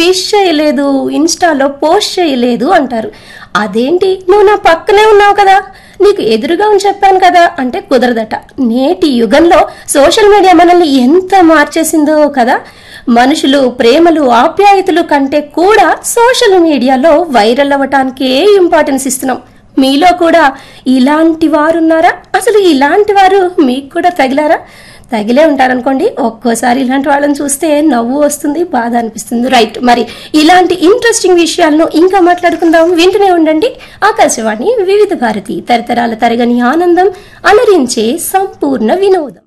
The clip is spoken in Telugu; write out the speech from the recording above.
విష్ చేయలేదు ఇన్స్టాలో పోస్ట్ చేయలేదు అంటారు అదేంటి నువ్వు నా పక్కనే ఉన్నావు కదా నీకు ఎదురుగా అని చెప్పాను కదా అంటే కుదరదట నేటి యుగంలో సోషల్ మీడియా మనల్ని ఎంత మార్చేసిందో కదా మనుషులు ప్రేమలు ఆప్యాయతలు కంటే కూడా సోషల్ మీడియాలో వైరల్ అవ్వటానికే ఇంపార్టెన్స్ ఇస్తున్నాం మీలో కూడా ఇలాంటి వారు ఉన్నారా అసలు ఇలాంటి వారు మీకు కూడా తగిలారా తగిలే ఉంటారనుకోండి ఒక్కోసారి ఇలాంటి వాళ్ళని చూస్తే నవ్వు వస్తుంది బాధ అనిపిస్తుంది రైట్ మరి ఇలాంటి ఇంట్రెస్టింగ్ విషయాలను ఇంకా మాట్లాడుకుందాం వింటూనే ఉండండి ఆకాశవాణి వివిధ భారతి తరతరాల తరగని ఆనందం అలరించే సంపూర్ణ వినోదం